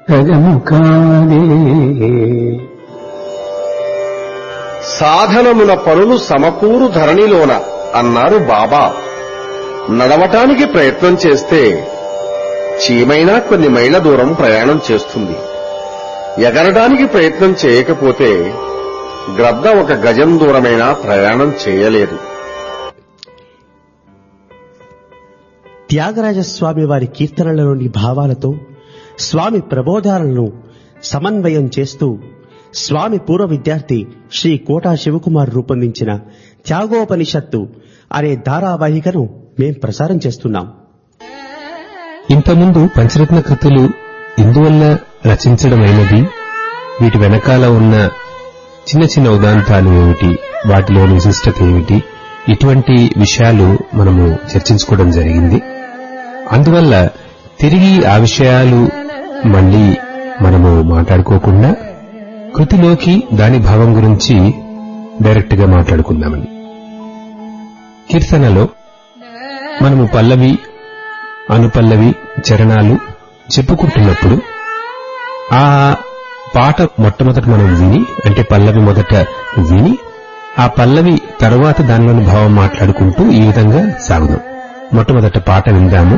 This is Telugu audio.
సగము కాదే సాధనమున పనులు సమకూరు ధరణిలోన అన్నారు బాబా నడవటానికి ప్రయత్నం చేస్తే చీమైనా కొన్ని మైళ్ళ దూరం ప్రయాణం చేస్తుంది ఎగరడానికి ప్రయత్నం చేయకపోతే గ్రద్ద ఒక గజం దూరమైనా ప్రయాణం చేయలేదు త్యాగరాజస్వామి వారి కీర్తనలలోని భావాలతో స్వామి ప్రబోధాలను సమన్వయం చేస్తూ స్వామి పూర్వ విద్యార్థి శ్రీ కోటా శివకుమార్ రూపొందించిన త్యాగోపనిషత్తు అనే ధారావాహికను మేం ప్రసారం చేస్తున్నాం ఇంతకుముందు పంచరత్న కృతులు ఇందువల్ల రచించడమైనది వీటి వెనకాల ఉన్న చిన్న చిన్న ఉదాంతాలు ఏమిటి వాటిలోని విశిష్టత ఏమిటి ఇటువంటి విషయాలు మనము చర్చించుకోవడం జరిగింది అందువల్ల తిరిగి ఆ విషయాలు మళ్ళీ మనము మాట్లాడుకోకుండా కృతిలోకి దాని భావం గురించి డైరెక్ట్ గా మాట్లాడుకుందామని కీర్తనలో మనము పల్లవి అనుపల్లవి చరణాలు చెప్పుకుంటున్నప్పుడు ఆ పాట మొట్టమొదట మనం విని అంటే పల్లవి మొదట విని ఆ పల్లవి తరువాత దానిలోని భావం మాట్లాడుకుంటూ ఈ విధంగా సాగుదాం మొట్టమొదట పాట విందాము